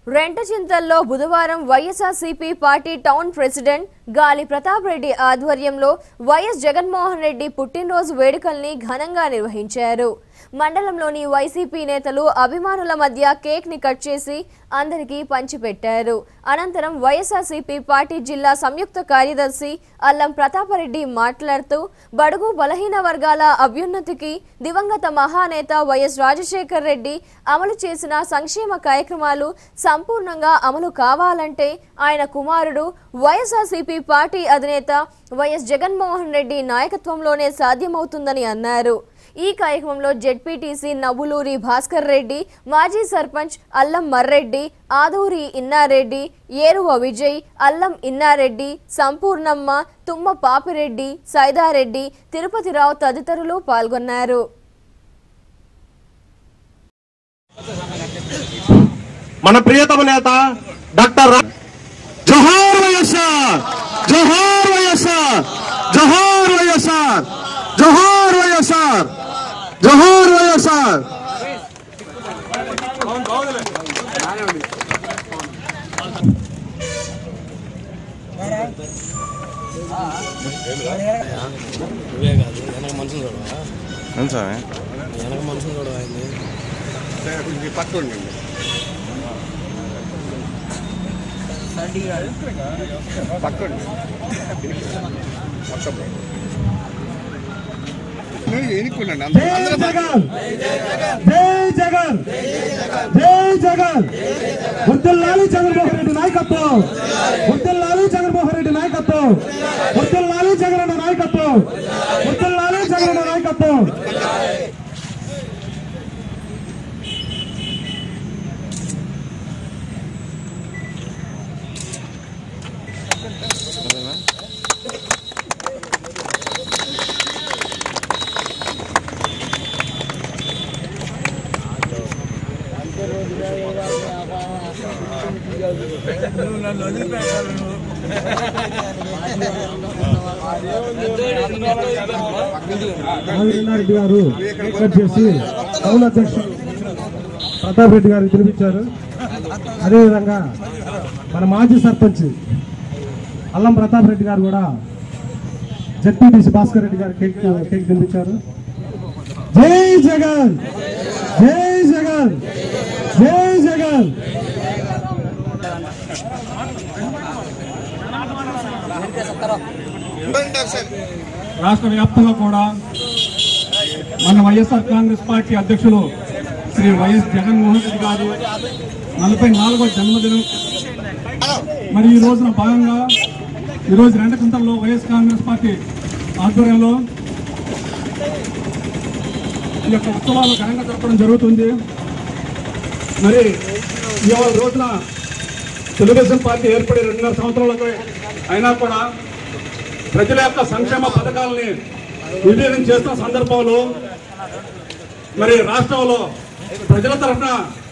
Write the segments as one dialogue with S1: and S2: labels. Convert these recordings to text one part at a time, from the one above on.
S1: రెంటచింతల్లో బుధవారం YSRCP party town president గాలి ప్రతాప్ రెడ్డి ఆధ్వర్యంలో వైఎస్ జగన్మోహన్ రెడ్డి పుట్టినరోజు వేడుకల్ని ఘనంగా నిర్వహించారు మండలంలోని వైసీపీ నేతలు అభిమానుల మధ్య కేక్ ని కట్ చేసి అందరికీ పంచిపెట్టారు అనంతరం వైఎస్ఆర్సీపీ పార్టీ జిల్లా సంయుక్త కార్యదర్శి అల్లం ప్రతాపరెడ్డి మాట్లాడుతూ బడుగు బలహీన వర్గాల అభ్యున్నతికి దివంగత మహానేత వైఎస్ రాజశేఖర్ రెడ్డి అమలు చేసిన సంక్షేమ కార్యక్రమాలు సంపూర్ణంగా అమలు కావాలంటే ఆయన కుమారుడు వైఎస్ఆర్సీపీ పార్టీ అధినేత వైఎస్ జగన్మోహన్ రెడ్డి నాయకత్వంలోనే సాధ్యమవుతుందని అన్నారు ఈ కార్యక్రమంలో జెడ్పీటీసీ నవ్వులూరి భాస్కర్ రెడ్డి మాజీ సర్పంచ్ అల్లం మర్రెడ్డి ఆదూరి ఇన్నారెడ్డి ఏరువ విజయ్ అల్లం ఇన్నారెడ్డి సంపూర్ణమ్మ తుమ్మ పాపిరెడ్డి సైదారెడ్డి తిరుపతిరావు తదితరులు పాల్గొన్నారు
S2: మన ప్రియతమ నేత డాక్టర్ రా- జోహార్ వైఎస్ఆర్ జోహార్ వైఎస్ఆర్ జోహార్ వైఎస్ఆర్ జోహార్ వైఎస్ఆర్ జోహార్ వైఎస్ఆర్
S3: నువ్వే కాదు వెనక మనుషులు చూడవా వెనక మనుషులు చూడవా అయింది
S4: జై జగన్ జై జగన్ జై జగన్ వర్దిల్లాలి జగన్మోహన్ రెడ్డి నాయకత్వం వర్దిల్లాలి జగన్మోహన్ రెడ్డి నాయకత్వం వర్దిల్లాలి జగన్ నాయకత్వం వర్దిల్లాలి జగన్ నాయకత్వం నాగిరెడ్డి గారు కట్ చేసి టౌన్ అధ్యక్షుడు ప్రతాప్ రెడ్డి గారికి తినిపించారు అదేవిధంగా మన మాజీ సర్పంచ్ అల్లం ప్రతాప్ రెడ్డి గారు కూడా జడ్పీటీసీ భాస్కర్ రెడ్డి గారు కేక్ కేక్ తినిపించారు జై జగన్ జై జగన్ జై జగన్
S5: రాష్ట్ర వ్యాప్తంగా కూడా మన వైఎస్ఆర్ కాంగ్రెస్ పార్టీ అధ్యక్షులు శ్రీ వైఎస్ జగన్మోహన్ రెడ్డి గారి నలభై నాలుగో జన్మదినం మరి ఈ రోజున భాగంగా ఈరోజు రెండకుంటల్లో వైఎస్ కాంగ్రెస్ పార్టీ ఆధ్వర్యంలో ఈ యొక్క ఉత్సవాలు ఘనంగా జరపడం జరుగుతుంది మరి ఇవాళ రోజున తెలుగుదేశం పార్టీ ఏర్పడి రెండున్నర సంవత్సరాలకు అయినా కూడా ప్రజల యొక్క సంక్షేమ పథకాలని విలీనం చేస్తున్న సందర్భంలో మరి రాష్ట్రంలో ప్రజల తరఫున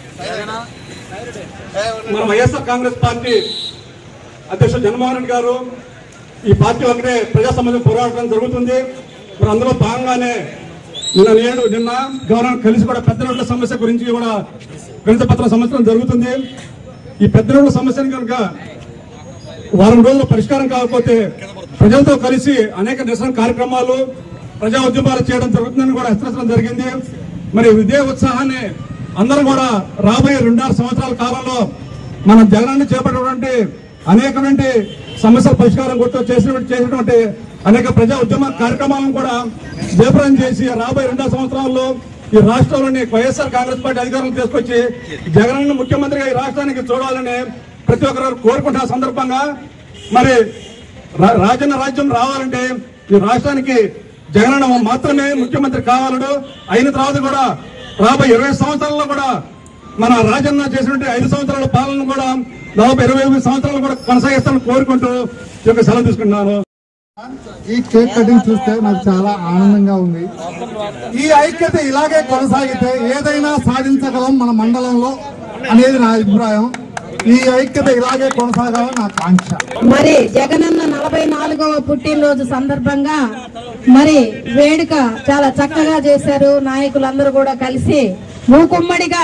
S5: మన వైఎస్ఆర్ కాంగ్రెస్ పార్టీ అధ్యక్షుడు జగన్మోహన్ రెడ్డి గారు ఈ పార్టీ ఒకటే ప్రజా సంబంధం పోరాటం జరుగుతుంది మరి అందులో భాగంగానే నిన్న నేడు నిన్న గవర్నర్ కలిసి కూడా పెద్ద రోడ్ల సమస్య గురించి కూడా వినతి పత్రం సమస్య జరుగుతుంది ఈ పెద్ద రోడ్ల సమస్యను కనుక వారం రోజులు పరిష్కారం కాకపోతే ప్రజలతో కలిసి అనేక నిరసన కార్యక్రమాలు ప్రజా ఉద్యమాలు చేయడం జరుగుతుందని కూడా హెచ్చరించడం జరిగింది మరి ఇదే ఉత్సాహాన్ని అందరూ కూడా రాబోయే రెండున్నర సంవత్సరాల కాలంలో మన జగనాన్ని చేపట్టినటువంటి అనేకటువంటి సమస్యల పరిష్కారం గుర్తు చేసినటువంటి చేసినటువంటి అనేక ప్రజా ఉద్యమ కార్యక్రమాలను కూడా జయప్రదం చేసి రాబోయే రెండున్నర సంవత్సరాల్లో ఈ రాష్ట్రంలోని వైఎస్ఆర్ కాంగ్రెస్ పార్టీ అధికారులు తీసుకొచ్చి జగన్ ముఖ్యమంత్రిగా ఈ రాష్ట్రానికి చూడాలని ప్రతి ఒక్కరు కోరుకుంటున్న సందర్భంగా మరి రా- రాజన్న రాజ్యం రావాలంటే ఈ రాష్ట్రానికి జగనన్న మాత్రమే ముఖ్యమంత్రి కావాలడు అయిన తర్వాత కూడా రాబోయే ఇరవై సంవత్సరాల్లో కూడా మన రాజన్న చేసినటువంటి ఐదు సంవత్సరాల పాలన కూడా దాదాపు ఇరవై ఎనిమిది సంవత్సరాలు కూడా కొనసాగిస్తానని కోరుకుంటూ ఈ యొక్క సెలవు తీసుకుంటున్నాను
S4: ఈ కేక్ కటింగ్ చూస్తే నాకు చాలా ఆనందంగా ఉంది ఈ ఐక్యత ఇలాగే కొనసాగితే ఏదైనా సాధించగలం మన మండలంలో అనేది నా అభిప్రాయం ఈ ఐక్యత ఇలాగే కొనసాగాలని నా కాంక్ష
S6: మరి జగనన్న నలభై నాలుగవ పుట్టినరోజు సందర్భంగా మరి వేడుక చాలా చక్కగా చేశారు నాయకులందరూ కూడా కలిసి మూకుమ్మడిగా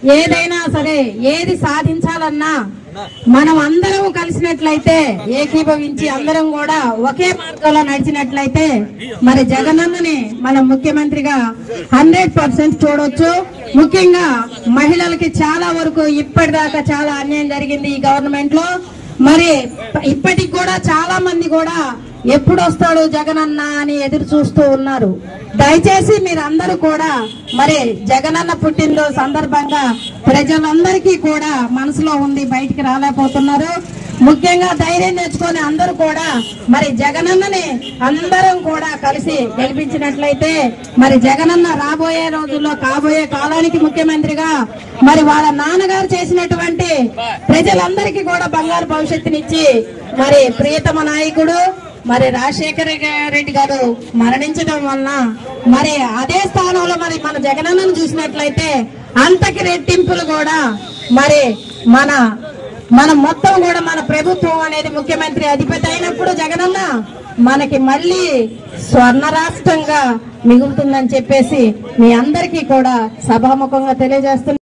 S6: ఏదైనా సరే ఏది సాధించాలన్నా మనం అందరం కలిసినట్లయితే ఏకీభవించి అందరం కూడా ఒకే మార్గంలో నడిచినట్లయితే మరి జగనన్నని మనం ముఖ్యమంత్రిగా హండ్రెడ్ పర్సెంట్ చూడొచ్చు ముఖ్యంగా మహిళలకి చాలా వరకు ఇప్పటిదాకా చాలా అన్యాయం జరిగింది ఈ గవర్నమెంట్ లో మరి ఇప్పటికి కూడా చాలా మంది కూడా ఎప్పుడు వస్తాడు జగనన్న అని ఎదురు చూస్తూ ఉన్నారు దయచేసి మీరందరూ కూడా మరి జగనన్న పుట్టినరోజు సందర్భంగా ప్రజలందరికీ కూడా మనసులో ఉంది బయటికి రాలేకపోతున్నారు ముఖ్యంగా ధైర్యం తెచ్చుకొని అందరూ కూడా మరి జగనన్నని అందరం కూడా కలిసి గెలిపించినట్లయితే మరి జగనన్న రాబోయే రోజుల్లో కాబోయే కాలానికి ముఖ్యమంత్రిగా మరి వాళ్ళ నాన్నగారు చేసినటువంటి ప్రజలందరికీ కూడా బంగారు భవిష్యత్తునిచ్చి మరి ప్రియతమ నాయకుడు మరి రాజశేఖర రెడ్డి గారు మరణించడం వలన మరి అదే స్థానంలో మరి మన జగనన్నను చూసినట్లయితే అంతకి రెట్టింపులు కూడా మరి మన మన మొత్తం కూడా మన ప్రభుత్వం అనేది ముఖ్యమంత్రి అధిపతి అయినప్పుడు జగనన్న మనకి మళ్ళీ స్వర్ణ రాష్ట్రంగా మిగులుతుందని చెప్పేసి మీ అందరికీ కూడా సభాముఖంగా తెలియజేస్తున్నా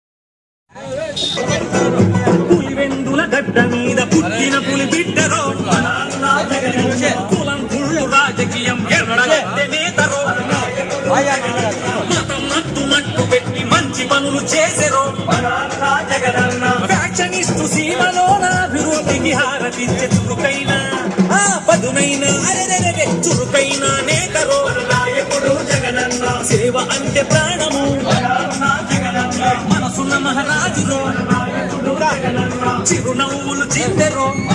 S7: పులివెందుల గడ్డ మీద పుట్టిన పులి బిడ్డరో కులం కుళ్ళు రాజకీయం ఎన్నడగట్టె నేతరో మతం మట్టు మట్టు పెట్టి మంచి పనులు చేసెరో ఫ్యాక్షనిస్టు సీమలోన అభివృద్ధికి హారతిచ్చే చురుకైన ఆ పదునైన అరెరెరెరె చురుకైన నేతరో నాయకుడు జగనన్న సేవ అంటే ప్రాణము మనసున్న మహారాజులో చిరునవ్వులు చిందెరో